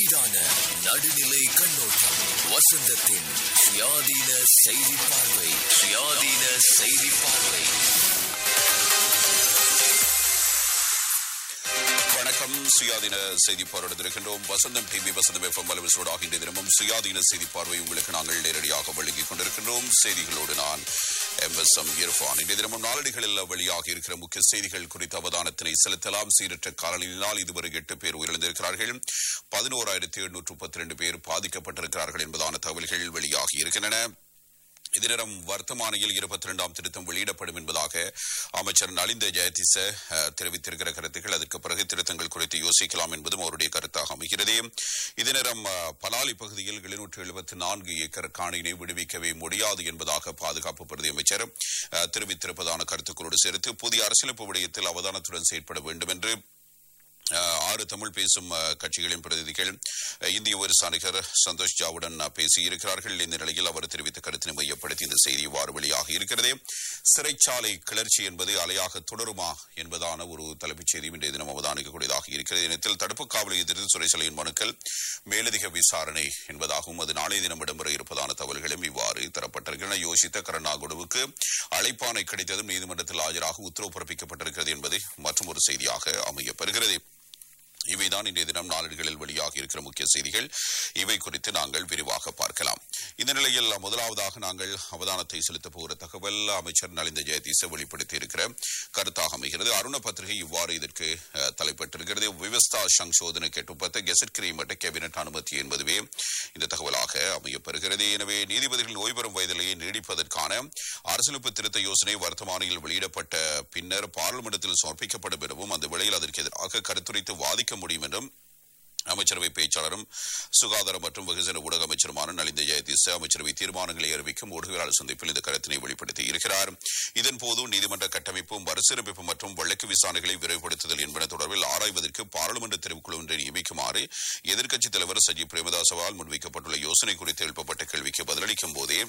மீதான நடுநிலை கண்ணோட்டம் வசந்தத்தின் சுயாதீன செய்தி பார்வை சுயாதீன செய்தி பார்வை வணக்கம் சுயாதீன செய்தி பார்வையிடுகின்றோம் வசந்தம் டிவி வசந்தம் எஃப்எம் அலுவலோடாக இன்றைய தினமும் சுயாதீன செய்தி பார்வை உங்களுக்கு நாங்கள் நேரடியாக வழங்கிக் கொண்டிருக்கின்றோம் செய்திகளோடு நான் எம் எஸ் எம் இரஃபான் இன்றைய தினமும் நாளடிகளில் வெளியாக இருக்கிற முக்கிய செய்திகள் குறித்த அவதானத்தினை செலுத்தலாம் சீரற்ற காலநிலையினால் இதுவரை எட்டு பேர் உயிரிழந்திருக்கிறார்கள் பதினோராயிரத்தி எண்ணூற்று முப்பத்தி ரெண்டு பேர் பாதிக்கப்பட்டிருக்கிறார்கள் என்பதான தகவல்கள் வெளியாகி இருக்கின்றன இதனிடம் வர்த்தமானியில் இருபத்தி இரண்டாம் திருத்தம் வெளியிடப்படும் என்பதாக அமைச்சர் நலிந்த ஜெயதிச அஹ், தெரிவித்திருக்கிற கருத்துக்கள் அதற்கு பிறகு திருத்தங்கள் குறித்து யோசிக்கலாம் என்பதும் அவருடைய கருத்தாக அமைகிறது இதனிடம் அஹ், பலாலி பகுதியில் எழுநூற்று எழுபத்தி நான்கு ஏக்கர் காணியினை விடுவிக்கவே முடியாது என்பதாக பாதுகாப்பு பிரதி அமைச்சர் அஹ், தெரிவித்திருப்பதான கருத்துக்களோடு சேர்த்து புதிய அரசியலமைப்பு விடயத்தில் அவதானத்துடன் செயற்பட வேண்டும் என்று அஹ், ஆறு தமிழ் பேசும் அஹ், கட்சிகளின் பிரதிநிதிகள் அஹ், இந்திய விவசாயிகர் சந்தோஷ் ஜாவுடன் அஹ், பேசியிருக்கிறார்கள் இந்த நிலையில் அவர் தெரிவித்த கருத்தினை மையப்படுத்தி இந்த செய்தி இவ்வாறு வெளியாக இருக்கிறது சிறைச்சாலை கிளர்ச்சி என்பது அலையாக தொடருமா என்பதான ஒரு தலைப்புச் செய்தி இன்றைய தினம் அவதானிக்கக்கூடியதாக இருக்கிறது இனத்தில் தடுப்பு காவலை எதிர்த்து சிறைச்சாலையின் மனுக்கள் மேலதிக விசாரணை என்பதாகவும் அது நாளைய தினம் இடம்பெற இருப்பதான தகவல்களும் இவ்வாறு தரப்பட்டிருக்கின்றன யோசித்த கருணாகுடுவுக்கு அழைப்பானை கிடைத்ததும் நீதிமன்றத்தில் ஆஜராக உத்தரவு பிறப்பிக்கப்பட்டிருக்கிறது என்பது மற்றும் ஒரு செய்தியாக அமையப்பெறுகிறது இவைதான் இன்றைய தினம் நாளிதழ்களில் வெளியாக இருக்கிற முக்கிய செய்திகள் இவை குறித்து நாங்கள் விரிவாக பார்க்கலாம் இந்த நிலையில் முதலாவதாக நாங்கள் அவதானத்தை செலுத்தப் போகிற தகவல் அமைச்சர் நலிந்த ஜெயதீச வெளிப்படுத்தி இருக்கிற கருத்தாக அமைகிறது அருண பத்திரிகை இவ்வாறு இதற்கு அஹ், தலைப்பட்டிருக்கிறது விவஸ்தா சங்சோதனை கெட்டுப்பட்ட கெசட் கிரீமட்ட கேபினட் அனுமதி என்பதுவே இந்த தகவலாக அமையப்பெறுகிறது எனவே நீதிபதிகளின் ஓய்வு பெறும் வயதிலேயே நீடிப்பதற்கான அரசியலமைப்பு திருத்த யோசனை வர்த்தமானியில் வெளியிடப்பட்ட பின்னர் பாராளுமன்றத்தில் சமர்ப்பிக்கப்படும் எனவும் அந்த வேளையில் அதற்கு எதிராக கருத்துரைத்து வாதிக்க முடியும் என்றும் அமைச்சரவை பேச்சாளரும் சுகாதார மற்றும் வெகுஜன ஊடக அமைச்சருமான நலிந்த ஜெயதீச அமைச்சரவை தீர்மானங்களை அறிவிக்கும் ஊடகவியலாளர் சந்திப்பில் இந்த கருத்தினை வெளிப்படுத்தி இருக்கிறார் இதன்போது நீதிமன்ற கட்டமைப்பு மறுசீரமைப்பு மற்றும் வழக்கு விசாரணைகளை விரைவுபடுத்துதல் என்பன தொடர்பில் ஆராய்வதற்கு பாராளுமன்ற தெரிவுக்குழு ஒன்றை நியமிக்குமாறு எதிர்க்கட்சித் தலைவர் சஜித் பிரேமதாசவால் முன்வைக்கப்பட்டுள்ள யோசனை குறித்து எழுப்பப்பட்ட கேள்விக்கு பதிலளிக்கும் போதே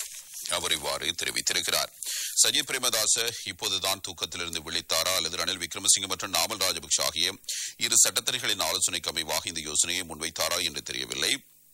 அவர் இவ்வாறு தெரிவித்திருக்கிறார் சஜித் பிரேமதாச இப்போதுதான் தூக்கத்திலிருந்து விழித்தாரா அல்லது ரணில் விக்ரமசிங்க மற்றும் நாமல் ராஜபக்ஷ ஆகிய இரு சட்டத்தணிகளின் ஆலோசனைக்கு அமைவாக இந்த யோசனையை முன்வைத்தாரா என்று தெரியவில்லை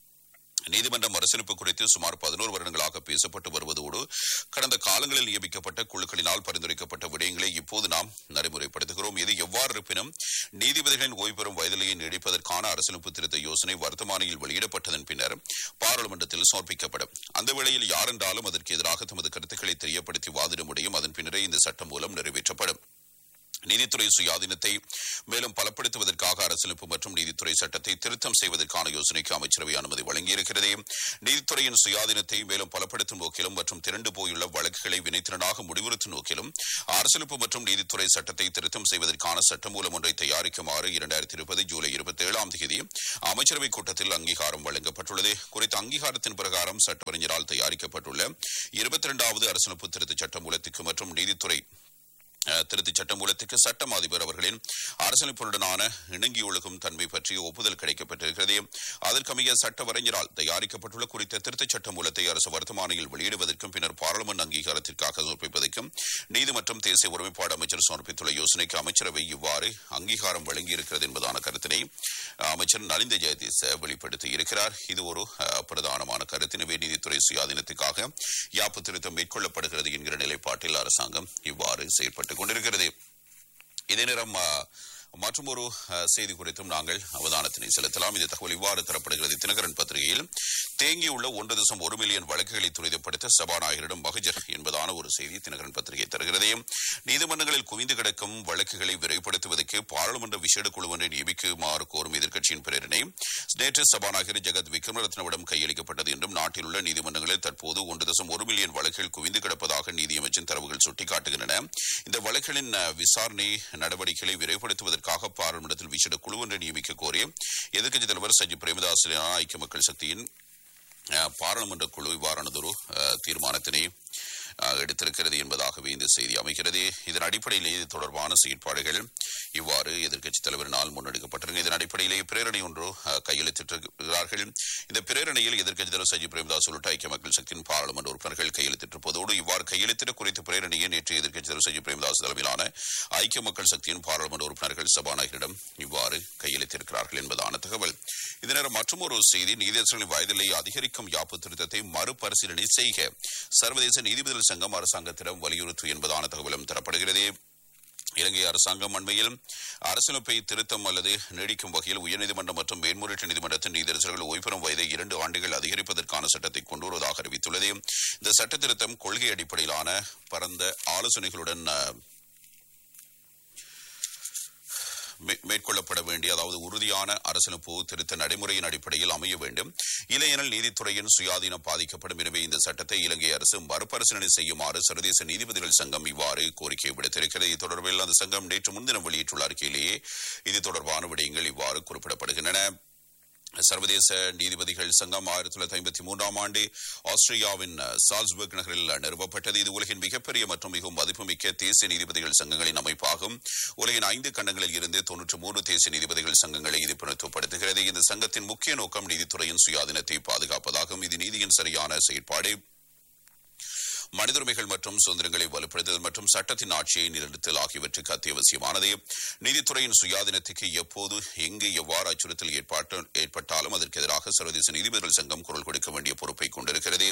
நீதிமன்ற மறுசீரமைப்பு குறித்து சுமார் பதினோரு வருடங்களாக பேசப்பட்டு வருவதோடு கடந்த காலங்களில் நியமிக்கப்பட்ட குழுக்களினால் பரிந்துரைக்கப்பட்ட விடயங்களை இப்போது நாம் நடைமுறைப்படுத்துகிறோம் இது எவ்வாறு இருப்பினும் நீதிபதிகளின் ஓய்வு பெறும் வயதிலேயே நீடிப்பதற்கான அரசியலமைப்பு திருத்த யோசனை வர்த்தமானியில் வெளியிடப்பட்டதன் பின்னர் பாராளுமன்றத்தில் சமர்ப்பிக்கப்படும் அந்த வேளையில் யாரென்றாலும் அதற்கு எதிராக தமது கருத்துக்களை தெரியப்படுத்தி வாதிட முடியும் அதன் பின்னரே இந்த சட்டம் மூலம் நிறைவேற்றப்படும் நீதித்துறை சுயாதீனத்தை மேலும் பலப்படுத்துவதற்காக அரசியலமைப்பு மற்றும் நீதித்துறை சட்டத்தை திருத்தம் செய்வதற்கான யோசனைக்கு அமைச்சரவை அனுமதி வழங்கியிருக்கிறது நீதித்துறையின் சுயாதீனத்தை மேலும் பலப்படுத்தும் நோக்கிலும் மற்றும் திரண்டு போயுள்ள வழக்குகளை வினைத்திறனாக முடிவுறுத்தும் நோக்கிலும் அரசியலமைப்பு மற்றும் நீதித்துறை சட்டத்தை திருத்தம் செய்வதற்கான சட்டமூலம் ஒன்றை தயாரிக்குமாறு இரண்டாயிரத்தி இருபது ஜூலை இருபத்தி ஏழாம் தேதி அமைச்சரவை கூட்டத்தில் அங்கீகாரம் வழங்கப்பட்டுள்ளது குறித்த அங்கீகாரத்தின் பிரகாரம் சட்டவறிஞரால் தயாரிக்கப்பட்டுள்ள இருபத்தி இரண்டாவது அரசியலமைப்பு திருத்த சட்டமூலத்துக்கு மற்றும் நீதித்துறை அஹ், திருத்தச் சட்ட மூலத்துக்கு சட்டம் அதிபர் அவர்களின் அரசியலமைப்புடனான இணங்கி ஒழுகும் தன்மை பற்றிய ஒப்புதல் கிடைக்கப்பட்டிருக்கிறது அதற்கமைய சட்ட வரைஞரால் தயாரிக்கப்பட்டுள்ள குறித்த திருத்தச் சட்ட மூலத்தை அரசு வர்த்தமானியில் வெளியிடுவதற்கும் பின்னர் பாராளுமன்ற அங்கீகாரத்திற்காக சமர்ப்பிப்பதற்கும் நீதி மற்றும் தேசிய ஒருமைப்பாடு அமைச்சர் சமர்ப்பித்துள்ள யோசனைக்கு அமைச்சரவை இவ்வாறு அங்கீகாரம் வழங்கியிருக்கிறது என்பதான கருத்தினை அஹ், அமைச்சர் நலிந்த ஜெயதீச வெளிப்படுத்தி இருக்கிறார் இது ஒரு அஹ், பிரதானமான கருத்தினவே நீதித்துறை சுயாதீனத்துக்காக யாப்பு திருத்தம் மேற்கொள்ளப்படுகிறது என்கிற நிலைப்பாட்டில் அரசாங்கம் இவ்வாறு செயற்பட்டுக் கொண்டிருக்கிறது இதே நேரம் மற்றும் ஒரு செய்தி குறித்தும் நாங்கள் அவதானத்தினை செலுத்தலாம் இந்த தகவல் இவ்வாறு தரப்படுகிறது தினகரன் பத்திரிகையில் தேங்கியுள்ள ஒன்று தசம் ஒரு மில்லியன் வழக்குகளை துரிதப்படுத்த சபாநாயகரிடம் மகஜர் என்பதான ஒரு செய்தி தினகரன் பத்திரிகை தருகிறது நீதிமன்றங்களில் குவிந்து கிடக்கும் வழக்குகளை விரைவுபடுத்துவதற்கு பாராளுமன்ற விசேட குழு ஒன்றை நியமிக்குமாறு கோரும் எதிர்க்கட்சியின் பிரேரணை நேற்று சபாநாயகர் ஜெகத் விக்ரமரத்னவிடம் கையளிக்கப்பட்டது என்றும் நாட்டில் உள்ள நீதிமன்றங்களில் தற்போது ஒன்று தசம் ஒரு மில்லியன் வழக்குகள் குவிந்து கிடப்பதாக நீதியமைச்சின் தரவுகள் சுட்டிக்காட்டுகின்றன இந்த வழக்குகளின் அஹ், விசாரணை நடவடிக்கைகளை விரைவுபடுத்துவதற்காக பாராளுமன்றத்தில் விசேட குழு ஒன்றை நியமிக்க கோரி எதிர்க்கட்சித் தலைவர் சஜித் பிரேமதாஸ் ஐக்கிய மக்கள் சக்தியின் அஹ், பாராளுமன்ற குழு இவ்வாறானதொரு அஹ், தீர்மானத்தினை அஹ், எடுத்திருக்கிறது என்பதாகவே இந்த செய்தி அமைகிறது இதன் அடிப்படையிலே இது தொடர்பான செயற்பாடுகள் இவ்வாறு எதிர்க்கட்சித் தலைவரினால் முன்னெடுக்கப்பட்டிருங்க இதன் அடிப்படையிலே பிரேரணை ஒன்று அஹ், கையெழுத்திட்டிருக்கிறார்கள் இந்த பிரேரணையில் எதிர்க்கட்சித் தலைவர் சஜி பிரேமதாஸ் உள்ளிட்ட ஐக்கிய மக்கள் சக்தியின் பாராளுமன்ற உறுப்பினர்கள் கையெழுத்திட்டிருப்பதோடு இவ்வாறு கையெழுத்திட குறித்த பிரேரணையை நேற்று எதிர்க்கட்சித் தலைவர் சஜி பிரேமதாஸ் தலைமையிலான ஐக்கிய மக்கள் சக்தியின் பாராளுமன்ற உறுப்பினர்கள் சபாநாயகரிடம் இவ்வாறு கையெழுத்திருக்கிறார்கள் என்பதான தகவல் இதனர் மற்றொரு செய்தி நீதியரசர்களின் வயதிலை அதிகரிக்கும் யாப்பு திருத்தத்தை மறுபரிசீலனை செய்க சர்வதேச நீதிபதிகள் சங்கம் அரசாங்கத்திடம் வலியுறுத்து என்பதான தகவலும் தரப்படுகிறது இலங்கை அரசாங்கம் அண்மையில் அரசியலமைப்பை திருத்தம் அல்லது நீடிக்கும் வகையில் உயர்நீதிமன்றம் மற்றும் மேன்முறையீட்டு நீதிமன்றத்தின் நீதியரசர்கள் ஓய்வுறும் வயதை இரண்டு ஆண்டுகள் அதிகரிப்பதற்கான சட்டத்தை கொண்டு வருவதாக அறிவித்துள்ளது இந்த சட்ட திருத்தம் கொள்கை அடிப்படையிலான பரந்த ஆலோசனைகளுடன் அஹ், மே- மேற்கொள்ளப்பட வேண்டிய அதாவது உறுதியான அரசியலமைப்பு திருத்த நடைமுறையின் அடிப்படையில் அமைய வேண்டும் இல்லையெனில் நீதித்துறையின் சுயாதீனம் பாதிக்கப்படும் எனவே இந்த சட்டத்தை இலங்கை அரசு மறுபரிசீலனை செய்யுமாறு சர்வதேச நீதிபதிகள் சங்கம் இவ்வாறு கோரிக்கை விடுத்திருக்கிறது இது தொடர்பில் அந்த சங்கம் நேற்று முன்தினம் வெளியிட்டுள்ள அறிக்கையிலேயே இது தொடர்பான விடயங்கள் இவ்வாறு குறிப்பிடப்படுகின்றன சர்வதேச நீதிபதிகள் சங்கம் ஆயிரத்தி தொள்ளாயிரத்தி ஐம்பத்தி மூன்றாம் ஆண்டு ஆஸ்திரியாவின் சால்ஸ்பர்க் நகரில் நிறுவப்பட்டது இது உலகின் மிகப்பெரிய மற்றும் மிகவும் மதிப்புமிக்க தேசிய நீதிபதிகள் சங்கங்களின் அமைப்பாகும் உலகின் ஐந்து கண்டங்களில் இருந்து தொன்னூற்று மூன்று தேசிய நீதிபதிகள் சங்கங்களை இது பிரதித்துவப்படுத்துகிறது இந்த சங்கத்தின் முக்கிய நோக்கம் நீதித்துறையின் சுயாதீனத்தை பாதுகாப்பதாகும் இது நீதியின் சரியான செயற்பாடு மனித உரிமைகள் மற்றும் சுதந்திரங்களை வலுப்படுத்துதல் மற்றும் சட்டத்தின் ஆட்சியை நிலைநிறுத்தல் ஆகியவற்றுக்கு அத்தியாவசியமானது நீதித்துறையின் சுயாதீனத்துக்கு எப்போது எங்கு எவ்வாறு அச்சுறுத்தல் ஏற்பாட்டு ஏற்பட்டாலும் அதற்கு எதிராக சர்வதேச நீதிபதிகள் சங்கம் குரல் கொடுக்க வேண்டிய பொறுப்பை கொண்டிருக்கிறது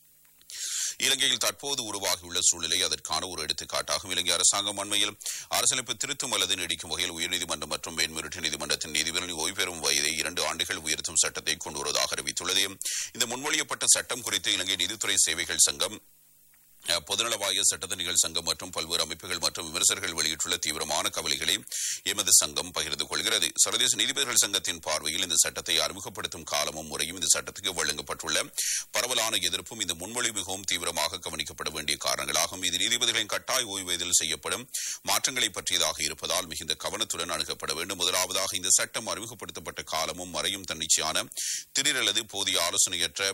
இலங்கையில் தற்போது உருவாகியுள்ள சூழ்நிலை அதற்கான ஒரு எடுத்துக்காட்டாகும் இலங்கை அரசாங்கம் அண்மையில் அரசியலமைப்பு திருத்தம் அல்லது நீடிக்கும் வகையில் உயர்நீதிமன்றம் மற்றும் மேன்முறையீட்டு நீதிமன்றத்தின் நீதிபதிகளின் ஓய்வு பெறும் வயதை இரண்டு ஆண்டுகள் உயர்த்தும் சட்டத்தை கொண்டு வருவதாக அறிவித்துள்ளது இந்த முன்மொழியப்பட்ட சட்டம் குறித்து இலங்கை நீதித்துறை சேவைகள் சங்கம் அஹ், பொதுநலவாய சட்டத்தணிகள் சங்கம் மற்றும் பல்வேறு அமைப்புகள் மற்றும் விமர்சகர்கள் வெளியிட்டுள்ள தீவிரமான கவலைகளை எமது சங்கம் பகிர்ந்து கொள்கிறது சர்வதேச நீதிபதிகள் சங்கத்தின் பார்வையில் இந்த சட்டத்தை அறிமுகப்படுத்தும் காலமும் முறையும் இந்த சட்டத்துக்கு வழங்கப்பட்டுள்ள பரவலான எதிர்ப்பும் இந்த முன்மொழி மிகவும் தீவிரமாக கவனிக்கப்பட வேண்டிய காரணங்களாகும் இது நீதிபதிகளின் கட்டாய ஓய்வதில் செய்யப்படும் மாற்றங்களை பற்றியதாக இருப்பதால் மிகுந்த கவனத்துடன் அணுகப்பட வேண்டும் முதலாவதாக இந்த சட்டம் அறிமுகப்படுத்தப்பட்ட காலமும் மறையும் தன்னிச்சையான திடீர் அல்லது போதிய ஆலோசனையற்ற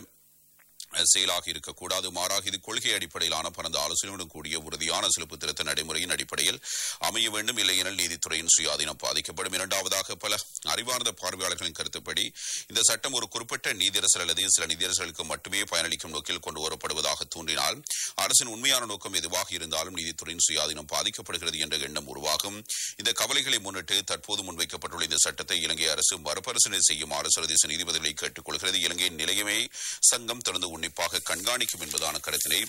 செயலாக இருக்கக்கூடாது மாறாக இது கொள்கை அடிப்படையிலான பரந்த ஆலோசனையுடன் கூடிய உறுதியான சிறப்பு திருத்த நடைமுறையின் அடிப்படையில் அமைய வேண்டும் இல்லையெனில் நீதித்துறையின் சுயாதீனம் பாதிக்கப்படும் இரண்டாவதாக பல அறிவார்ந்த பார்வையாளர்களின் கருத்துப்படி இந்த சட்டம் ஒரு குறிப்பிட்ட நீதியரசர் அல்லது சில நீதியரசர்களுக்கு மட்டுமே பயனளிக்கும் நோக்கில் கொண்டு வரப்படுவதாக தோன்றினால் அரசின் உண்மையான நோக்கம் எதுவாக இருந்தாலும் நீதித்துறையின் சுயாதீனம் பாதிக்கப்படுகிறது என்ற எண்ணம் உருவாகும் இந்த கவலைகளை முன்னிட்டு தற்போது முன்வைக்கப்பட்டுள்ள இந்த சட்டத்தை இலங்கை அரசு மறுபரிசீலனை செய்யுமாறு சர்வதேச நீதிபதிகளை கேட்டுக் கொள்கிறது இலங்கையின் நிலையமே சங்கம் தொடர்ந்து உன்னிப்பாக கண்காணிக்கும் என்பதான கருத்தினை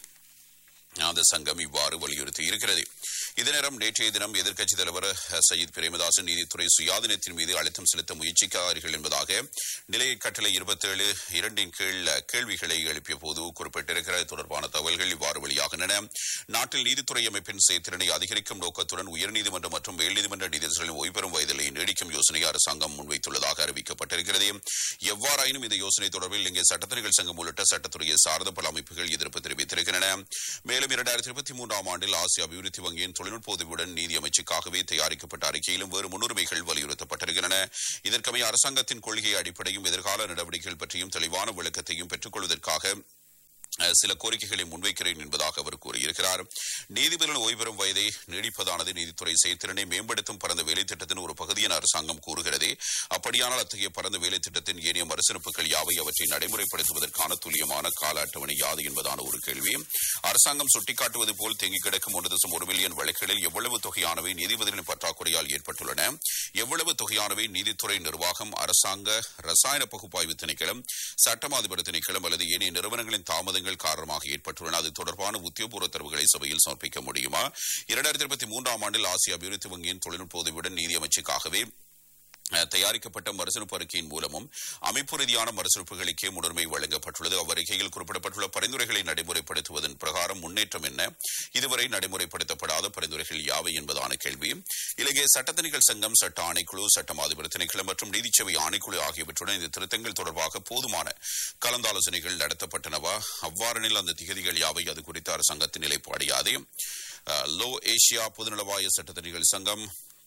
அந்த சங்கம் இவ்வாறு வலியுறுத்தி இருக்கிறது இதே நேரம் நேற்றைய தினம் எதிர்க்கட்சித் தலைவர் அஹ், சயீத் பிரேமதாசன் நீதித்துறை சுயாதீனத்தின் மீது அழுத்தம் செலுத்த முயற்சிக்காதீர்கள் என்பதாக நிலைய கட்டளை இருபத்தேழு இரண்டின் கீழ் அஹ், கேள்விகளை எழுப்பிய போது குறிப்பிட்டிருக்கிறது தொடர்பான தகவல்கள் இவ்வாறு வெளியாகின்றன நாட்டில் நீதித்துறை அமைப்பின் செயற்திறனை அதிகரிக்கும் நோக்கத்துடன் உயர்நீதிமன்றம் மற்றும் மேல்நீதிமன்ற நீதிபதிகளின் ஓய்பெறும் வயதிலை நீடிக்கும் யோசனையை அரசாங்கம் முன்வைத்துள்ளதாக அறிவிக்கப்பட்டிருக்கிறது எவ்வாறாயினும் இந்த யோசனை தொடர்பில் இங்கே சட்டத்தணிகள் சங்கம் உள்ளிட்ட சட்டத்துறையை சார்ந்த பல அமைப்புகள் எதிர்ப்பு தெரிவித்திருக்கின்றன மேலும் இரண்டாயிரத்தி இருபத்தி மூன்றாம் ஆண்டில் ஆசிய அபிவிருத்தி வங்கியின் தொழில்நுட்ப உதவியுடன் நீதி அமைச்சுக்காகவே தயாரிக்கப்பட்ட அறிக்கையிலும் வேறு முன்னுரிமைகள் வலியுறுத்தப்பட்டிருக்கின்றன இதற்கமைய அரசாங்கத்தின் கொள்கை அடிப்படையும் எதிர்கால நடவடிக்கைகள் பற்றியும் தெளிவான விளக்கத்தையும் பெற்றுக் கொள்வதற்காக அஹ், சில கோரிக்கைகளை முன்வைக்கிறேன் என்பதாக அவர் கூறியிருக்கிறார் நீதிபதிகள் ஓய்வு வயதை நீடிப்பதானது நீதித்துறை செயற்திறனை மேம்படுத்தும் பரந்த வேலை திட்டத்தின் ஒரு பகுதி என அரசாங்கம் கூறுகிறது அப்படியானால் அத்தகைய பரந்த வேலை திட்டத்தின் ஏனைய மறுசிறப்புகள் யாவை அவற்றை நடைமுறைப்படுத்துவதற்கான துல்லியமான கால அட்டவணை யாது என்பதான ஒரு கேள்வி அரசாங்கம் சுட்டிக்காட்டுவது போல் தேங்கி கிடக்கும் ஒன்று தசம் ஒரு மில்லியன் வழக்குகளில் எவ்வளவு தொகையானவை நீதிபதிகளின் பற்றாக்குறையால் ஏற்பட்டுள்ளன எவ்வளவு தொகையானவை நீதித்துறை நிர்வாகம் அரசாங்க ரசாயன பகுப்பாய்வு திணைக்களம் சட்டம் அதிபர் திணைக்களம் அல்லது ஏனைய நிறுவனங்களின் தாமதங்கள் காரணமாக ஏற்பட்டுள்ளன அது தொடர்பான உத்தியோகபூர்வ தரவுகளை சபையில் சமர்ப்பிக்க முடியுமா இரண்டாயிரத்தி இருபத்தி மூன்றாம் ஆண்டில் ஆசிய அபிவிருத்தி வங்கியின் தொழில்நுட்ப உதவியுடன் நீதி அமைச்சுக்காகவே அஹ், தயாரிக்கப்பட்ட மறுசிறப்பு அறிக்கையின் மூலமும் அமைப்பு ரீதியான மறுசிறப்புகளுக்கே முன்னுரிமை வழங்கப்பட்டுள்ளது அவ்வறிக்கையில் குறிப்பிடப்பட்டுள்ள பரிந்துரைகளை நடைமுறைப்படுத்துவதன் பிரகாரம் முன்னேற்றம் என்ன இதுவரை நடைமுறைப்படுத்தப்படாத பரிந்துரைகள் யாவை என்பதான கேள்வி இலங்கை சட்டத்தணிகள் சங்கம் சட்ட ஆணைக்குழு சட்டம் அதிபர் திணைக்களம் மற்றும் நீதிச்சேவை ஆணைக்குழு ஆகியவற்றுடன் இந்த திருத்தங்கள் தொடர்பாக போதுமான கலந்தாலோசனைகள் நடத்தப்பட்டனவா அவ்வாறெனில் அந்த திகதிகள் யாவை அது குறித்த அரசாங்கத்தின் நிலைப்பாடு யாது அஹ், லோ ஏசியா பொதுநலவாய சட்டத்தணிகள் சங்கம்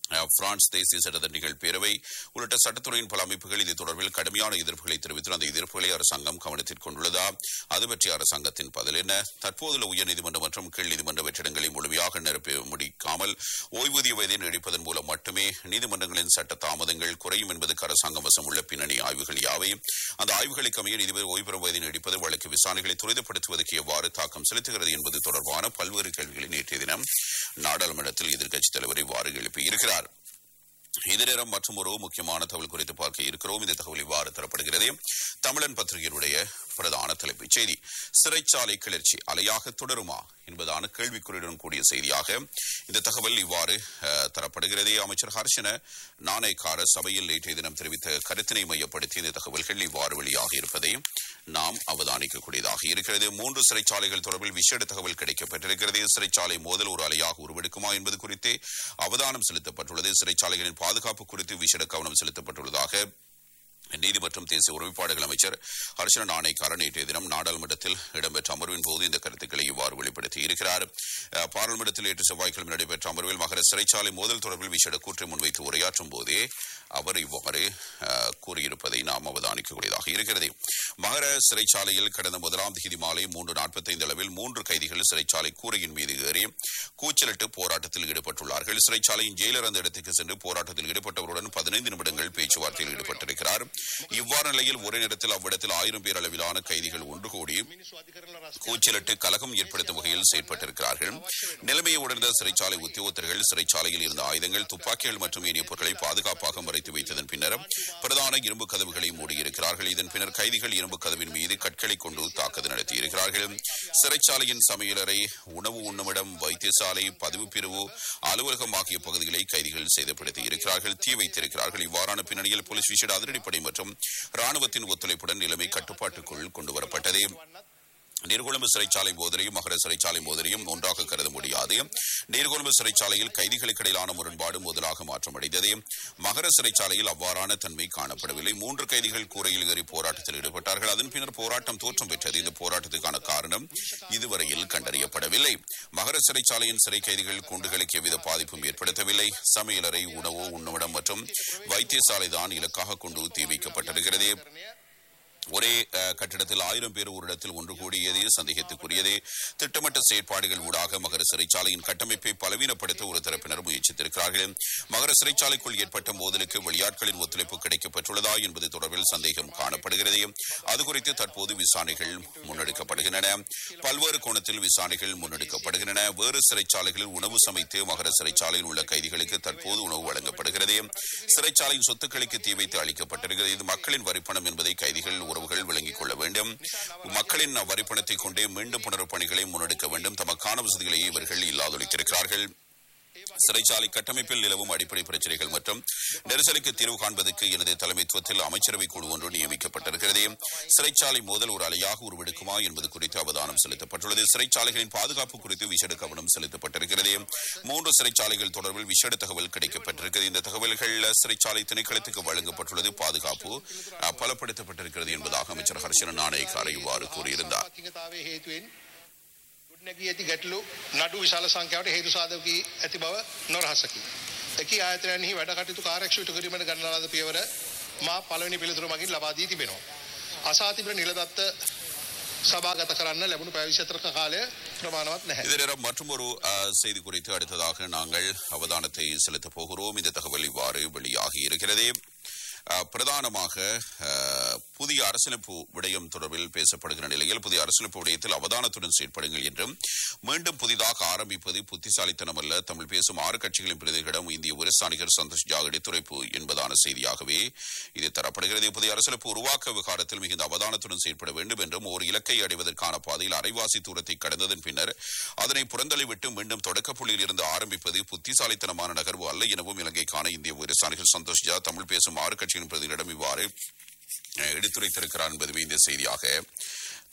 அஹ், பிரான்ஸ் தேசிய சட்டத்தரணிகள் பேரவை உள்ளிட்ட சட்டத்துறையின் பல அமைப்புகள் இது தொடர்பில் கடுமையான எதிர்ப்புகளை தெரிவித்து அந்த எதிர்ப்புகளை அரசாங்கம் கவனத்தில் கொண்டுள்ளதா அது பற்றிய அரசாங்கத்தின் பதில் என்ன தற்போதுள்ள உயர்நீதிமன்றம் மற்றும் கீழ் நீதிமன்ற வெற்றிடங்களை முழுமையாக நிரப்பி முடிக்காமல் ஓய்வூதிய வயதை நீடிப்பதன் மூலம் மட்டுமே நீதிமன்றங்களின் சட்ட தாமதங்கள் குறையும் என்பதற்கு அரசாங்கம் வசம் உள்ள பின்னணி ஆய்வுகள் யாவை அந்த ஆய்வுகளுக்கு அமைய நீதிபதி ஓய்வு பெறும் வயதை நீடிப்பது வழக்கு விசாரணைகளை துரிதப்படுத்துவதற்கு எவ்வாறு தாக்கம் செலுத்துகிறது என்பது தொடர்பான பல்வேறு கேள்விகளை நேற்றைய தினம் நாடாளுமன்றத்தில் எதிர்க்கட்சித் தலைவர் இவ்வாறு எழுப்பியிருக்கிறார் இதே நேரம் மற்றும் ஒரு முக்கியமான தகவல் குறித்து பார்க்க இருக்கிறோம் இந்த தகவல் இவ்வாறு தரப்படுகிறது தமிழன் பத்திரிகையினுடைய பிரதான தலைப்புச் செய்தி சிறைச்சாலை கிளர்ச்சி அலையாக தொடருமா என்பதான கேள்விக்குறியுடன் கூடிய செய்தியாக இந்த தகவல் இவ்வாறு அஹ், தரப்படுகிறது அமைச்சர் ஹர்ஷன நாணயக்கார சபையில் நேற்றைய தினம் தெரிவித்த கருத்தினை மையப்படுத்தி இந்த தகவல்கள் இவ்வாறு வெளியாக இருப்பதை நாம் அவதானிக்கக்கூடியதாக இருக்கிறது மூன்று சிறைச்சாலைகள் தொடர்பில் விசேட தகவல் கிடைக்கப்பட்டிருக்கிறது சிறைச்சாலை மோதல் ஒரு அலையாக உருவெடுக்குமா என்பது குறித்து அவதானம் செலுத்தப்பட்டுள்ளது சிறைச்சாலைகளின் பாதுகாப்பு குறித்து விசேட கவனம் செலுத்தப்பட்டுள்ளதாக நீதி மற்றும் தேசிய ஒருமைப்பாடுகள் அமைச்சர் ஹர்ஷன நாணயக்காரன் நேற்றைய தினம் நாடாளுமன்றத்தில் இடம்பெற்ற அமர்வின் போது இந்த கருத்துக்களை இவ்வாறு வெளிப்படுத்தி இருக்கிறார் அஹ், பாராளுமன்றத்தில் நேற்று செவ்வாய்க்கிழமை நடைபெற்ற அமர்வில் மகர சிறைச்சாலை மோதல் தொடர்பில் விசேட கூற்றை முன்வைத்து உரையாற்றும் போதே அவர் இவ்வாறு அஹ், கூறியிருப்பதை நாம் அவதானிக்கக்கூடியதாக இருக்கிறது மகர சிறைச்சாலையில் கடந்த முதலாம் தேதி மாலை மூன்று நாற்பத்தைந்து அளவில் மூன்று கைதிகள் சிறைச்சாலை கூரையின் மீது ஏறி கூச்சலிட்டு போராட்டத்தில் ஈடுபட்டுள்ளார்கள் சிறைச்சாலையின் ஜெயிலர் அந்த இடத்துக்கு சென்று போராட்டத்தில் ஈடுபட்டவருடன் பதினைந்து நிமிடங்கள் பேச்சுவார்த்தையில் ஈடுபட்டிருக்கிறார் இவ்வாறு நிலையில் ஒரே நேரத்தில் அவ்விடத்தில் ஆயிரம் பேர் அளவிலான கைதிகள் ஒன்று கூடி கூச்சலிட்டு கலகம் ஏற்படுத்தும் வகையில் செயற்பட்டிருக்கிறார்கள் நிலைமையை உணர்ந்த சிறைச்சாலை உத்தியோகத்தர்கள் சிறைச்சாலையில் இருந்த ஆயுதங்கள் துப்பாக்கிகள் மற்றும் ஏனைய பொருட்களை பாதுகாப்பாக மறைத்து வைத்ததன் பின்னர் பிரதான இரும்பு கதவுகளை மூடியிருக்கிறார்கள் இதன் பின்னர் கைதிகள் இரும்பு கதவின் மீது கற்களை கொண்டு தாக்குதல் நடத்தியிருக்கிறார்கள் சிறைச்சாலையின் சமையலறை உணவு உண்ணுமிடம் வைத்தியசாலை பதிவு பிரிவு அலுவலகம் ஆகிய பகுதிகளை கைதிகள் சேதப்படுத்தி இருக்கிறார்கள் தீ வைத்திருக்கிறார்கள் இவ்வாறான பின்னணியில் போலீஸ் விசேட அதிரடிப்படை மற்றும் ராணுவத்தின் ஒத்துழைப்புடன் நிலைமை கட்டுப்பாட்டுக்குள் கொண்டுவரப்பட்டது நீர்கொழும்பு சிறைச்சாலை மோதலையும் மகர சிறைச்சாலை மோதலையும் ஒன்றாக கருத முடியாது நீர்கொழும்பு சிறைச்சாலையில் கைதிகளுக்கு இடையிலான முரண்பாடு முதலாக மாற்றமடைந்தது மகர சிறைச்சாலையில் அவ்வாறான தன்மை காணப்படவில்லை மூன்று கைதிகள் கூரையில் ஏறி போராட்டத்தில் ஈடுபட்டார்கள் அதன் பின்னர் போராட்டம் தோற்றம் பெற்றது இந்த போராட்டத்துக்கான காரணம் இதுவரையில் கண்டறியப்படவில்லை மகர சிறைச்சாலையின் சிறை கைதிகள் கூண்டுகளுக்கு எவ்வித பாதிப்பும் ஏற்படுத்தவில்லை சமையலறை உணவு உண்ணுமிடம் மற்றும் வைத்தியசாலை தான் இலக்காக கொண்டு தீ வைக்கப்பட்டிருக்கிறது ஒரே அஹ், கட்டிடத்தில் ஆயிரம் பேர் ஒரு இடத்தில் ஒன்று கூடியது சந்தேகத்துக்குரியது திட்டமிட்ட செயற்பாடுகள் ஊடாக மகர சிறைச்சாலையின் கட்டமைப்பை பலவீனப்படுத்த ஒரு தரப்பினர் முயற்சித்திருக்கிறார்கள் மகர சிறைச்சாலைக்குள் ஏற்பட்ட மோதலுக்கு வெளியாட்களின் ஒத்துழைப்பு கிடைக்கப்பெற்றுள்ளதா என்பது தொடர்பில் சந்தேகம் காணப்படுகிறது அது குறித்து தற்போது விசாரணைகள் முன்னெடுக்கப்படுகின்றன பல்வேறு கோணத்தில் விசாரணைகள் முன்னெடுக்கப்படுகின்றன வேறு சிறைச்சாலைகளில் உணவு சமைத்து மகர சிறைச்சாலையில் உள்ள கைதிகளுக்கு தற்போது உணவு வழங்கப்படுகிறது சிறைச்சாலையின் சொத்துக்களுக்கு தீ வைத்து அளிக்கப்பட்டிருக்கிறது இது மக்களின் வரிப்பணம் என்பதை கைதிகள் உறவுகள் விளங்கிக் கொள்ள வேண்டும் மக்களின் வரிப்பணத்தை கொண்டே மீண்டும் புனரப் பணிகளை முன்னெடுக்க வேண்டும் தமக்கான வசதிகளை இவர்கள் இல்லாதொழித்திருக்கிறார்கள் சிறைச்சாலை கட்டமைப்பில் நிலவும் அடிப்படை பிரச்சனைகள் மற்றும் நெரிசலுக்கு தீர்வு காண்பதற்கு எனது தலைமைத்துவத்தில் அமைச்சரவை குழு ஒன்று நியமிக்கப்பட்டிருக்கிறது சிறைச்சாலை மோதல் ஒரு அலையாக உருவெடுக்குமா என்பது குறித்து அவதானம் செலுத்தப்பட்டுள்ளது சிறைச்சாலைகளின் பாதுகாப்பு குறித்து விசேட கவனம் செலுத்தப்பட்டிருக்கிறது மூன்று சிறைச்சாலைகள் தொடர்பில் விசேட தகவல் கிடைக்கப்பட்டிருக்கிறது இந்த தகவல்கள் சிறைச்சாலை திணைக்களத்துக்கு வழங்கப்பட்டுள்ளது பாதுகாப்பு அஹ், பலப்படுத்தப்பட்டிருக்கிறது என்பதாக அமைச்சர் ஹர்ஷன நாணயக்கார இவ்வாறு கூறியிருந்தார் ආර්ථිකතාවය හේතුවෙන් ගොඩනැගී ඇති ගැටලු නඩු විශාල සංඛ්‍යාවට හේතු සාධක වී ඇති බව නොරහසකි. එකී ආයතනයන්හි වැඩ කටයුතු කාර්යක්ෂමව කිරීමට ගන්නා ලද පියවර මා පළවෙනි පිළිතුර මගින් ලබා දී තිබෙනවා. අසා තිබෙන නිලදත්ත සභාගත කරන්න ලැබුණු පැය 24ක කාලය ප්‍රමාණවත් නැහැ. இதே நேரம் மற்றும் ஒரு செய்தி குறித்து அடுத்ததாக நாங்கள் அவதானத்தை செலுத்தப் போகிறோம் இந்த தகவல் இவ்வாறு வெளியாகி இருக்கிறது அஹ், பிரதானமாக அஹ், புதிய அரசியலமைப்பு விடயம் தொடர்பில் பேசப்படுகிற நிலையில் புதிய அரசியலமைப்பு விடயத்தில் அவதானத்துடன் செயற்படுங்கள் என்றும் மீண்டும் புதிதாக ஆரம்பிப்பது புத்திசாலித்தனம் அல்ல தமிழ் பேசும் ஆறு கட்சிகளின் பிரதிகளிடம் இந்திய உரசாணிகர் சந்தோஷ் ஜாக் எடுத்துரைப்பு என்பதான செய்தியாகவே இது தரப்படுகிறது புதிய அரசியலமைப்பு உருவாக்க விவகாரத்தில் மிகுந்த அவதானத்துடன் செயற்பட வேண்டும் என்றும் ஒரு இலக்கை அடைவதற்கான பாதையில் அரைவாசி தூரத்தை கடந்ததன் பின்னர் அதனை புறந்தள்ளிவிட்டு மீண்டும் தொடக்க புள்ளியில் இருந்து ஆரம்பிப்பது புத்திசாலித்தனமான நகர்வு அல்ல எனவும் இலங்கைக்கான இந்திய உயரசாணிகள் சந்தோஷ் ஜா தமிழ் பேசும் ஆறு கட்சியின் பிரதிகளிடம் இவ்வாறு அஹ், எடுத்துரைத்திருக்கிறார் என்பதுவே இந்த செய்தியாக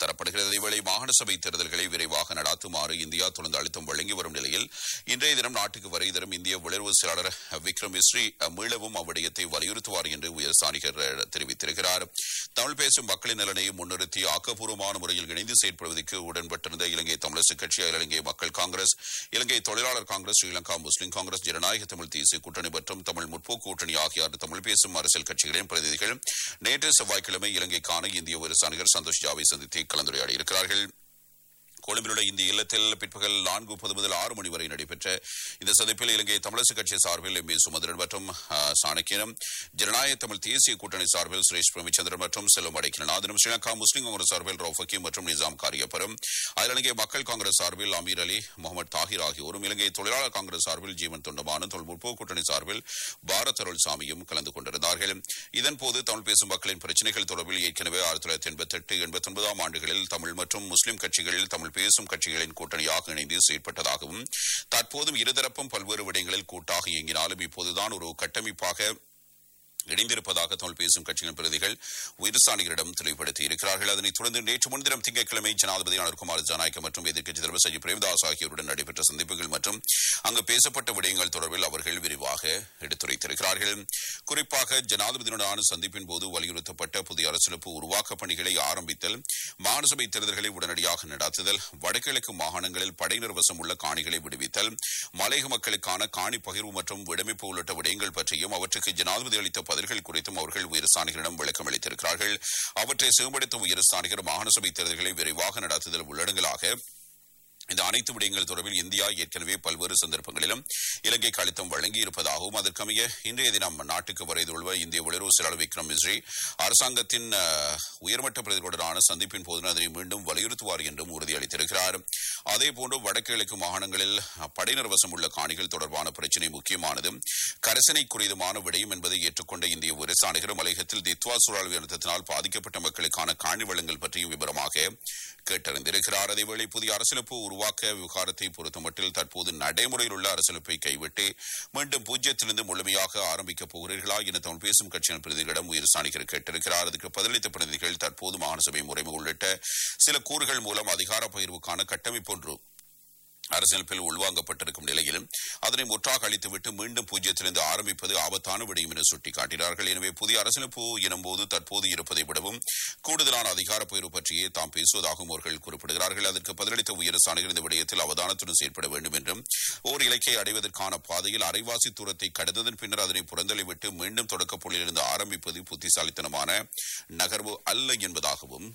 தரப்படுகிறது இதேவேளை மாகாண சபை தேர்தல்களை விரைவாக நடாத்துமாறு இந்தியா தொடர்ந்து அழுத்தம் வழங்கி வரும் நிலையில் இன்றைய தினம் நாட்டுக்கு வரை தரும் இந்திய வெளியுறவு செயலாளர் விக்ரம் மிஸ்ரி மீளவும் அவ்விடயத்தை வலியுறுத்துவார் என்று உயர்ஸ்தானிகர் தெரிவித்திருக்கிறார் தமிழ் பேசும் மக்களின் நலனை முன்னிறுத்தி ஆக்கப்பூர்வமான முறையில் இணைந்து செயற்படுவதற்கு உடன்பட்டிருந்த இலங்கை தமிழரசு கட்சி அகில இலங்கை மக்கள் காங்கிரஸ் இலங்கை தொழிலாளர் காங்கிரஸ் ஸ்ரீலங்கா முஸ்லிம் காங்கிரஸ் ஜனநாயக தமிழ் தேசிய கூட்டணி மற்றும் தமிழ் முற்போக்கு கூட்டணி ஆகிய ஆறு தமிழ் பேசும் அரசியல் கட்சிகளின் பிரதிநிதிகள் நேற்று செவ்வாய்க்கிழமை இலங்கைக்கான இந்திய உயர்ஸ்தானிகர் சந்தோஷ் ஜாவை சந்தித்து கலந்துரையாடியிருக்கிறார்கள் கொழும்பிலுள்ள இந்திய இல்லத்தில் பிற்பகல் நான்கு முப்பது முதல் ஆறு மணி வரை நடைபெற்ற இந்த சந்திப்பில் இலங்கை தமிழரசு கட்சி சார்பில் எம் ஏ சுமந்திரன் மற்றும் சாணக்கியனும் ஜனநாயக தமிழ் தேசிய கூட்டணி சார்பில் சுரேஷ் பிரேமச்சந்திரன் மற்றும் செல்வம் அடைக்கலநாதனும் ஸ்ரீலங்கா முஸ்லிம் காங்கிரஸ் சார்பில் ரவுஃபக்கி மற்றும் நிசாம் காரியப்பரும் அதில் இலங்கை மக்கள் காங்கிரஸ் சார்பில் அமீர் அலி முகமது தாகிர் ஆகியோரும் இலங்கை தொழிலாளர் காங்கிரஸ் சார்பில் ஜீவன் தொண்டமானும் தொழில் முற்போக்கு கூட்டணி சார்பில் பாரத் அருள் சாமியும் கலந்து கொண்டிருந்தார்கள் இதன்போது தமிழ் பேசும் மக்களின் பிரச்சினைகள் தொடர்பில் ஏற்கனவே ஆயிரத்தி தொள்ளாயிரத்தி எண்பத்தி எட்டு எண்பத்தி ஒன்பதாம் ஆண்டுகளில் தமிழ் மற்றும் முஸ்லிம் கட்சிகளில் தமிழ் பேசும் கட்சிகளின் கூட்டணியாக இணைந்து செயற்பட்டதாகவும் தற்போதும் இருதரப்பும் பல்வேறு விடயங்களில் கூட்டாக இயங்கினாலும் இப்போதுதான் ஒரு கட்டமைப்பாக இணைந்திருப்பதாக தமிழ் பேசும் கட்சியின் பிரதிகள் உயிர்சாணிகளிடம் தெளிவுபடுத்தி இருக்கிறார்கள் அதனைத் தொடர்ந்து நேற்று முன்தினம் திங்கட்கிழமை ஜனாதிபதி அனுர்குமார் ஜனநாயக்க மற்றும் எதிர்க்கட்சி தலைவர் சஜி பிரேமதாஸ் ஆகியோருடன் நடைபெற்ற சந்திப்புகள் மற்றும் அங்கு பேசப்பட்ட விடயங்கள் தொடர்பில் அவர்கள் விரிவாக எடுத்துரைத்திருக்கிறார்கள் குறிப்பாக ஜனாதிபதியுடனான சந்திப்பின் போது வலியுறுத்தப்பட்ட புதிய அரசியலமைப்பு உருவாக்க பணிகளை ஆரம்பித்தல் மாநிலசபை தேர்தல்களை உடனடியாக நடாத்துதல் வடகிழக்கு மாகாணங்களில் படையினர் வசம் உள்ள காணிகளை விடுவித்தல் மலையக மக்களுக்கான காணி பகிர்வு மற்றும் விடமைப்பு உள்ளிட்ட விடயங்கள் பற்றியும் அவற்றுக்கு ஜனாதிபதி அளித்த பதில்கள் குறித்தும் அவர்கள் உயர்ஸ்தானிகரிடம் விளக்கம் அளித்திருக்கிறார்கள் அவற்றை செயல்படுத்தும் உயர்ஸ்தானிகர் மாகாண சபை தேர்தல்களை விரைவாக நடத்துதல் உள்ளடங்களாக இந்த அனைத்து விடயங்கள் தொடர்பில் இந்தியா ஏற்கனவே பல்வேறு சந்தர்ப்பங்களிலும் இலங்கைக்கு அழுத்தம் வழங்கி இருப்பதாகவும் அதற்கமைய இன்றைய தினம் நாட்டுக்கு வரைந்துள்ள இந்திய வெளியுறவு செயலாளர் விக்ரம் மிஸ்ரி அரசாங்கத்தின் உயர்மட்ட பிரதிகளுடனான சந்திப்பின் போது அதனை மீண்டும் வலியுறுத்துவார் என்றும் உறுதியளித்திருக்கிறார் அதேபோன்று வடகிழக்கு மாகாணங்களில் படையினர் வசம் உள்ள காணிகள் தொடர்பான பிரச்சினை முக்கியமானது கரசனைக்குரியதுமான விடயம் என்பதை ஏற்றுக்கொண்ட இந்திய உரசாணிகர் மலையகத்தில் தித்வா சூழல் அழுத்தத்தினால் பாதிக்கப்பட்ட மக்களுக்கான காணி வளங்கள் பற்றியும் விவரமாக கேட்டறிந்திருக்கிறார் அதேவேளை புதிய அரசியலமைப்பு உருவாக்க விவகாரத்தை பொறுத்தமட்டில் தற்போது நடைமுறையில் உள்ள அரசியலமைப்பை கைவிட்டு மீண்டும் பூஜ்யத்திலிருந்து முழுமையாக ஆரம்பிக்கப் போகிறீர்களா என தமிழ் பேசும் கட்சியின் பிரதிகளிடம் உயர்ஸ்தானிகர் கேட்டிருக்கிறார் அதற்கு பதிலளித்த பிரதிநிதிகள் தற்போது மாகாண சபை முறைமை உள்ளிட்ட சில கூறுகள் மூலம் அதிகார பகிர்வுக்கான கட்டமைப்பு ஒன்று அரசியலமைப்பில் உள்வாங்கப்பட்டிருக்கும் நிலையிலும் அதனை முற்றாக அளித்துவிட்டு மீண்டும் பூஜ்யத்திலிருந்து ஆரம்பிப்பது ஆபத்தான விடயம் என சுட்டிக்காட்டினார்கள் எனவே புதிய அரசியலமைப்பு எனும்போது தற்போது இருப்பதை விடவும் கூடுதலான அதிகார பகிர்வு பற்றியே தாம் பேசுவதாகவும் அவர்கள் குறிப்பிடுகிறார்கள் அதற்கு பதிலளித்த உயரசாணிகள் இந்த விடயத்தில் அவதானத்துடன் செயற்பட வேண்டும் என்றும் ஓர் இலக்கை அடைவதற்கான பாதையில் அரைவாசி தூரத்தை கடந்ததன் பின்னர் அதனை புறந்தள்ளிவிட்டு மீண்டும் தொடக்க புள்ளியிலிருந்து ஆரம்பிப்பது புத்திசாலித்தனமான நகர்வு அல்ல என்பதாகவும்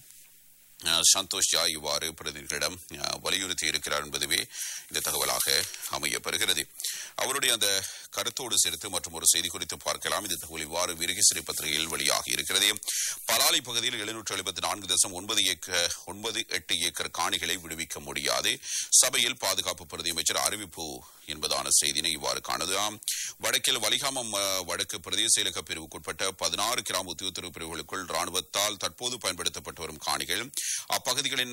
சந்தோஷ் ஜா இவ்வாறு பிரதிநிதிகளிடம் வலியுறுத்தி இருக்கிறார் என்பதுவே இந்த தகவலாக அமையப்பெறுகிறது அவருடைய அந்த கருத்தோடு சேர்த்து மற்றும் ஒரு செய்தி குறித்து பார்க்கலாம் இந்த தகவல் இவ்வாறு விருகிசிறி பத்திரிகையில் வெளியாகி இருக்கிறது பலாலி பகுதியில் எழுநூற்று எழுபத்தி நான்கு தசம் ஒன்பது ஏக்கர் ஒன்பது எட்டு ஏக்கர் காணிகளை விடுவிக்க முடியாது சபையில் பாதுகாப்பு பிரதி அமைச்சர் அறிவிப்பு என்பதான செய்தினை இவ்வாறு காணலாம் வடக்கில் வலிகாமம் வடக்கு பிரதேச செயலக பிரிவுக்குட்பட்ட பதினாறு கிராம உத்தியோகத்தரவு பிரிவுகளுக்குள் ராணுவத்தால் தற்போது பயன்படுத்தப்பட்டு வரும் காணிகள் அப்பகுதிகளின்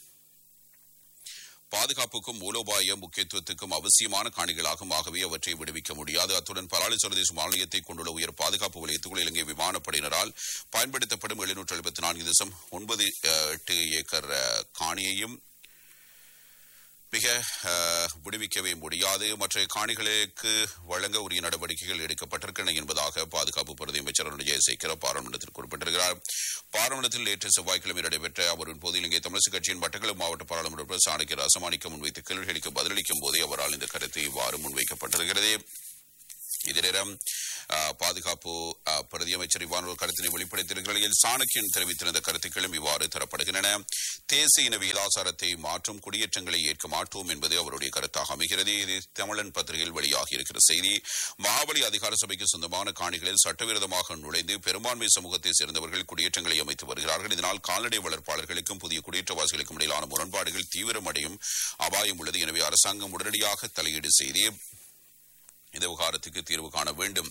பாதுகாப்புக்கும் மூலோபாய முக்கியத்துவத்துக்கும் அவசியமான காணிகளாகும் ஆகவே அவற்றை விடுவிக்க முடியாது அத்துடன் பலாலி சர்வதேச மாநிலத்தை கொண்டுள்ள உயர் பாதுகாப்பு வலயத்துக்குள் இலங்கை விமானப்படையினரால் பயன்படுத்தப்படும் எழுநூற்று எழுபத்தி நான்கு தசம் ஒன்பது எட்டு ஏக்கர் காணியையும் மிக விடுவிக்கவே முடியாது மற்ற காணிகளுக்கு வழங்க உரிய நடவடிக்கைகள் எடுக்கப்பட்டிருக்கின்றன என்பதாக பாதுகாப்பு பிரதி அமைச்சர் அருண் ஜெயசேகர பாராளுமன்றத்தில் குறிப்பிட்டிருக்கிறார் பாராளுமன்றத்தில் நேற்று செவ்வாய்க்கிழமை நடைபெற்ற அவரின் போது இலங்கை தமிழக கட்சியின் மட்டக்களப்பு மாவட்ட பாராளுமன்ற உறுப்பினர் சாணக்கிய ரசமாணிக்க முன்வைத்த கேள்விகளுக்கு பதிலளிக்கும் போதே அவரால் இந்த கருத்து இவ்வாறு முன்வைக்கப்பட்டிருக்கிறது இதனிடம் பாதுகாப்பு பிரதி அமைச்சர் இவ்வாறு ஒரு கருத்தினை வெளிப்படுத்தியிருக்கிற நிலையில் சாணக்கியன் தெரிவித்திருந்த கருத்துக்களும் இவ்வாறு தரப்படுகின்றன தேசிய இன விகிதாசாரத்தை மாற்றும் குடியேற்றங்களை ஏற்க மாட்டோம் என்பது அவருடைய கருத்தாக அமைகிறது இது தமிழன் பத்திரிகையில் வெளியாகி இருக்கிற செய்தி மகாபலி அதிகார சபைக்கு சொந்தமான காணிகளில் சட்டவிரோதமாக நுழைந்து பெரும்பான்மை சமூகத்தை சேர்ந்தவர்கள் குடியேற்றங்களை அமைத்து வருகிறார்கள் இதனால் கால்நடை வளர்ப்பாளர்களுக்கும் புதிய குடியேற்றவாசிகளுக்கும் இடையிலான முரண்பாடுகள் தீவிரமடையும் அபாயம் உள்ளது எனவே அரசாங்கம் உடனடியாக தலையீடு செய்து இந்த விவகாரத்துக்கு தீர்வு காண வேண்டும்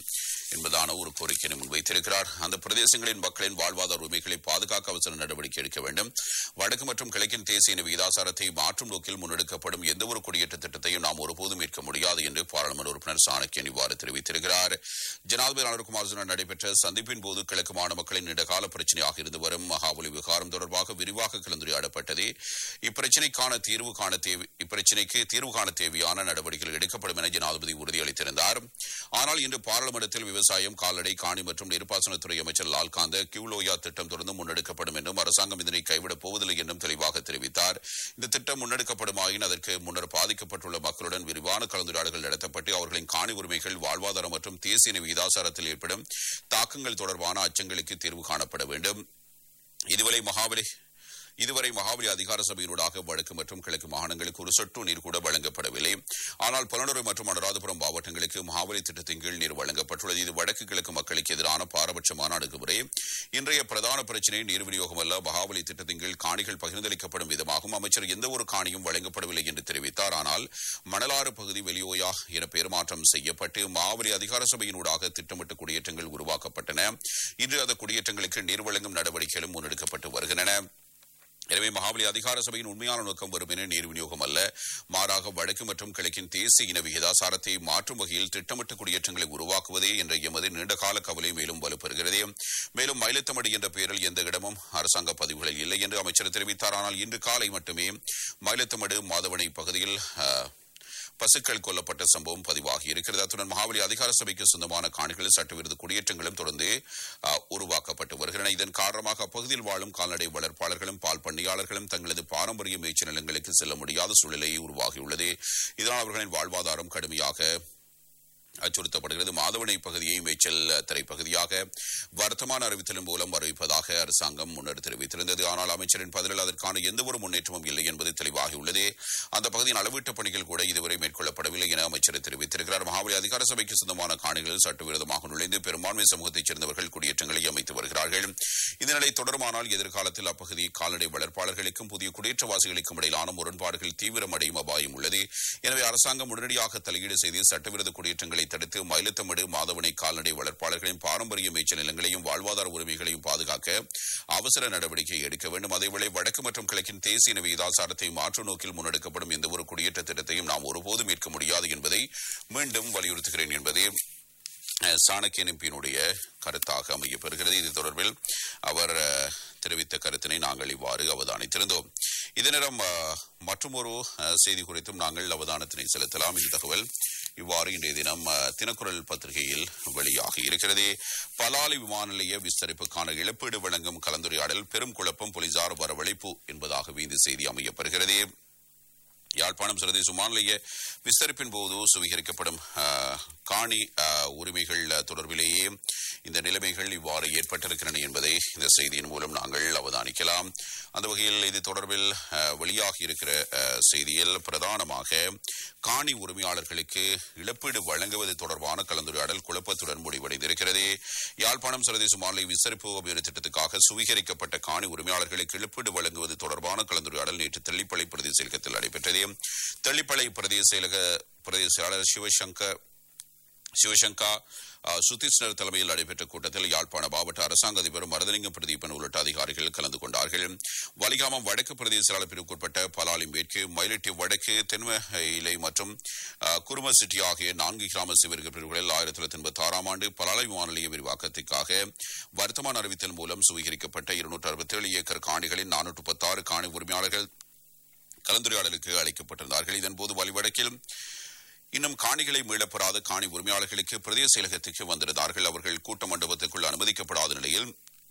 என்பதான ஒரு கோரிக்கையை முன்வைத்திருக்கிறார் அந்த பிரதேசங்களின் மக்களின் வாழ்வாதார உரிமைகளை பாதுகாக்க அவசர நடவடிக்கை எடுக்க வேண்டும் வடக்கு மற்றும் கிழக்கின் தேசிய இன விகிதாசாரத்தை மாற்றும் நோக்கில் முன்னெடுக்கப்படும் எந்தவொரு குடியேற்ற திட்டத்தையும் நாம் ஒருபோதும் ஏற்க முடியாது என்று பாராளுமன்ற உறுப்பினர் சாணக்கியன் இவ்வாறு தெரிவித்திருக்கிறார் ஜனாதிபதி அனுர்குமார் நடைபெற்ற சந்திப்பின் போது கிழக்கு மாநில மக்களின் நீண்டகால பிரச்சனையாக இருந்து வரும் மகாபலி விவகாரம் தொடர்பாக விரிவாக கலந்துரையாடப்பட்டது இப்பிரச்சினைக்கான தீர்வு காண தேவை இப்பிரச்சினைக்கு தீர்வு காண தேவையான நடவடிக்கைகள் எடுக்கப்படும் என ஜனாதிபதி உறுதியளித்திருந்தார் ஆனால் இன்று பாராளுமன்றத்தில் விவசாயம் கால்நடை காணி மற்றும் நீர்ப்பாசனத்துறை அமைச்சர் லால்காந்த கியூலோயா திட்டம் தொடர்ந்து முன்னெடுக்கப்படும் என்றும் அரசாங்கம் இதனை கைவிடப் போவதில்லை என்றும் தெளிவாக தெரிவித்தார் இந்த திட்டம் முன்னெடுக்கப்படுமாயின் அதற்கு முன்னர் பாதிக்கப்பட்டுள்ள மக்களுடன் விரிவான கலந்துரையாடல்கள் நடத்தப்பட்டு அவர்களின் காணி உரிமைகள் வாழ்வாதாரம் மற்றும் தேசிய இன விகிதாசாரத்தில் ஏற்படும் தாக்கங்கள் தொடர்பான அச்சங்களுக்கு தீர்வு காணப்பட வேண்டும் இதுவரை மகாபலி இதுவரை மகாபலி அதிகார சபையினூடாக வடக்கு மற்றும் கிழக்கு மாகாணங்களுக்கு ஒரு சொட்டு நீர் கூட வழங்கப்படவில்லை ஆனால் புலனறுவை மற்றும் அனுராதபுரம் மாவட்டங்களுக்கு மகாபலி திட்டத்தின் கீழ் நீர் வழங்கப்பட்டுள்ளது இது வடக்கு கிழக்கு மக்களுக்கு எதிரான பாரபட்சமான அணுகுமுறை இன்றைய பிரதான பிரச்சினை நீர் விநியோகம் அல்ல மகாபலி திட்டத்தின் கீழ் காணிகள் பகிர்ந்தளிக்கப்படும் விதமாகும் அமைச்சர் எந்த ஒரு காணியும் வழங்கப்படவில்லை என்று தெரிவித்தார் ஆனால் மணலாறு பகுதி வெளியோயா என பெயர் மாற்றம் செய்யப்பட்டு மகாபலி அதிகார சபையினூடாக திட்டமிட்ட குடியேற்றங்கள் உருவாக்கப்பட்டன இன்று அந்த குடியேற்றங்களுக்கு நீர் வழங்கும் நடவடிக்கைகளும் முன்னெடுக்கப்பட்டு வருகின்றன எனவே மகாபலி அதிகார சபையின் உண்மையான நோக்கம் வெறுமனே நீர் விநியோகம் அல்ல மாறாக வடக்கு மற்றும் கிழக்கின் தேசிய இன விகிதாசாரத்தை மாற்றும் வகையில் திட்டமிட்ட குடியேற்றங்களை உருவாக்குவதே என்ற எமது நீண்டகால கவலை மேலும் வலுப்பெறுகிறது மேலும் மயிலத்தமடி என்ற பெயரில் எந்த இடமும் அரசாங்க பதிவுகளில் இல்லை என்று அமைச்சர் தெரிவித்தார் ஆனால் இன்று காலை மட்டுமே மயிலத்தமடு மாதவனை பகுதியில் அஹ், பசுக்கள் கொல்லப்பட்ட சம்பவம் பதிவாகி இருக்கிறது அத்துடன் மகாபலி அதிகார சபைக்கு சொந்தமான காணிகளில் சட்டவிரோத குடியேற்றங்களும் தொடர்ந்து அஹ், உருவாக்கப்பட்டு வருகின்றன இதன் காரணமாக அப்பகுதியில் வாழும் கால்நடை வளர்ப்பாளர்களும் பால் பண்ணையாளர்களும் தங்களது பாரம்பரிய மேய்ச்சல் நிலங்களுக்கு செல்ல முடியாத சூழ்நிலை உருவாகியுள்ளது இதனால் அவர்களின் வாழ்வாதாரம் கடுமையாக அச்சுறுத்தப்படுகிறது மாதவனை பகுதியை மேய்ச்சல் திரைப்பகுதியாக வர்த்தமான அறிவித்தலின் மூலம் அறிவிப்பதாக அரசாங்கம் முன்னர் தெரிவித்திருந்தது ஆனால் அமைச்சரின் பதிலில் அதற்கான எந்த ஒரு முன்னேற்றமும் இல்லை என்பது தெளிவாகியுள்ளது அந்த பகுதியின் அளவீட்டு பணிகள் கூட இதுவரை மேற்கொள்ளப்படவில்லை என அமைச்சர் தெரிவித்திருக்கிறார் மகாபலி அதிகார சபைக்கு சொந்தமான காணிகளில் சட்டவிரோதமாக நுழைந்து பெரும்பான்மை சமூகத்தைச் சேர்ந்தவர்கள் குடியேற்றங்களை அமைத்து வருகிறார்கள் இந்த நிலை தொடருமானால் எதிர்காலத்தில் அப்பகுதி கால்நடை வளர்ப்பாளர்களுக்கும் புதிய குடியேற்றவாசிகளுக்கும் இடையிலான முரண்பாடுகள் தீவிரமடையும் அபாயம் உள்ளது எனவே அரசாங்கம் உடனடியாக தலையீடு செய்து சட்டவிரோத குடியேற்றங்களை தடுத்து மயிலத்தமடு மாதவனை கால்நடை வளர்ப்பாளர்களின் பாரம்பரிய மேய்ச்சல் நிலங்களையும் வாழ்வாதார உரிமைகளையும் பாதுகாக்க அவசர நடவடிக்கை எடுக்க வேண்டும் அதேவேளை வடக்கு மற்றும் கிழக்கின் தேசிய இன விகிதாசாரத்தை மாற்று நோக்கில் முன்னெடுக்கப்படும் எந்த ஒரு குடியேற்ற திட்டத்தையும் நாம் ஒருபோதும் ஏற்க முடியாது என்பதை மீண்டும் வலியுறுத்துகிறேன் என்பதே அஹ், சாணக்கியன் எம்பியினுடைய கருத்தாக அமையப்பெறுகிறது இது தொடர்பில் அவர் அஹ், தெரிவித்த கருத்தினை நாங்கள் இவ்வாறு அவதானித்திருந்தோம் இதே நேரம் மற்றொரு செய்தி குறித்தும் நாங்கள் அவதானத்தினை செலுத்தலாம் இந்த தகவல் இவ்வாறு இன்றைய தினம் அஹ், தினக்குரல் பத்திரிகையில் வெளியாகி இருக்கிறது பலாலி விமான நிலைய விஸ்தரிப்புக்கான இழப்பீடு வழங்கும் கலந்துரையாடல் பெரும் குழப்பம் போலீசார் வரவழைப்பு என்பதாகவே இந்த செய்தி அமையப்பெறுகிறது யாழ்ப்பாணம் சர்வதேச விமான நிலைய விஸ்தரிப்பின் போது சுவீகரிக்கப்படும் அஹ், காணி அஹ், உரிமைகள் அஹ், தொடர்பிலேயே இந்த நிலைமைகள் இவ்வாறு ஏற்பட்டிருக்கின்றன என்பதை இந்த செய்தியின் மூலம் நாங்கள் அவதானிக்கலாம் அந்த வகையில் இது தொடர்பில் அஹ், வெளியாகி இருக்கிற அஹ், செய்தியில் பிரதானமாக காணி உரிமையாளர்களுக்கு இழப்பீடு வழங்குவது தொடர்பான கலந்துரையாடல் குழப்பத்துடன் முடிவடைந்திருக்கிறது யாழ்ப்பாணம் சர்வதேச மாநில விஸ்தரிப்பு அபிவிருத்தி திட்டத்துக்காக சுவீகரிக்கப்பட்ட காணி உரிமையாளர்களுக்கு இழப்பீடு வழங்குவது தொடர்பான கலந்துரையாடல் நேற்று தெல்லிப்பளை பிரதேச செயலகத்தில் நடைபெற்றது தெல்லிப்பளை பிரதேச செயலக பிரதேச செயலாளர் சிவசங்கர் சிவசங்கா அஹ், சுதீஷ்ணர் தலைமையில் நடைபெற்ற கூட்டத்தில் யாழ்ப்பாண மாவட்ட அரசாங்க அதிபர் மரதலிங்கம் பிரதீபன் உள்ளிட்ட அதிகாரிகள் கலந்து கொண்டார்கள் வலிகாமம் வடக்கு பிரதேச செயலாளர் பிரிவுக்குட்பட்ட பலாலி மேற்கு மயிலட்டி வடக்கு தென்ம இலை மற்றும் அஹ், குரும சிட்டி ஆகிய நான்கு கிராம சிவர்கள் பிரிவுகளில் ஆயிரத்தி தொள்ளாயிரத்தி எண்பத்தி ஆறாம் ஆண்டு பலாலி விமான நிலைய விரிவாக்கத்திற்காக வர்த்தமான அறிவித்தல் மூலம் சுவீகரிக்கப்பட்ட இருநூற்று அறுபத்தேழு ஏக்கர் காணிகளின் நானூற்று பத்தாறு காணி உரிமையாளர்கள் கலந்துரையாடலுக்கு அழைக்கப்பட்டிருந்தார்கள் இதன்போது வலிவடக்கில் இன்னும் காணிகளை மீளப்பெறாத காணி உரிமையாளர்களுக்கு பிரதேச செயலகத்துக்கு வந்திருந்தார்கள் அவர்கள் கூட்ட மண்டபத்துக்குள் அனுமதிக்கப்படாத நிலையில்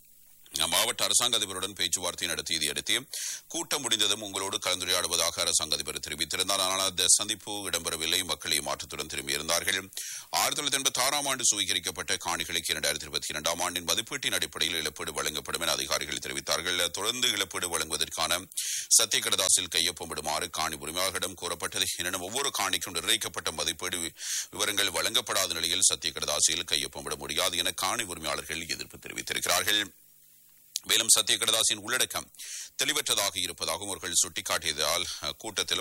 மாவட்ட அரசாங்க அதிபருடன் பேச்சுவார்த்தை நடத்தியதை அடுத்து கூட்டம் முடிந்ததும் உங்களோடு கலந்துரையாடுவதாக அரசாங்க அதிபர் தெரிவித்திருந்தார் ஆனால் அந்த சந்திப்பு இடம்பெறவில்லை மக்களை மாற்றத்துடன் திரும்பியிருந்தார்கள் ஆயிரத்தி தொள்ளாயிரத்தி எண்பத்தி ஆறாம் ஆண்டு சுவீகரிக்கப்பட்ட காணிகளுக்கு இரண்டாயிரத்தி இருபத்தி இரண்டாம் ஆண்டின் மதிப்பீட்டின் அடிப்படையில் இழப்பீடு வழங்கப்படும் என அதிகாரிகள் தெரிவித்தார்கள் தொடர்ந்து இழப்பீடு வழங்குவதற்கான சத்திய கடதாசில் கையொப்பமிடுமாறு காணி உரிமையாளர்களிடம் கூறப்பட்டது எனினும் ஒவ்வொரு காணிக்கும் நிர்ணயிக்கப்பட்ட மதிப்பீடு விவரங்கள் வழங்கப்படாத நிலையில் சத்திய கடதாசியில் கையொப்பமிட முடியாது என காணி உரிமையாளர்கள் எதிர்ப்பு தெரிவித்திருக்கிறார்கள் மேலும் சத்திய கடதாசின் உள்ளடக்கம் தெளிவற்றதாக இருப்பதாகவும் அவர்கள் சுட்டிக்காட்டியதால் அஹ், கூட்டத்தில்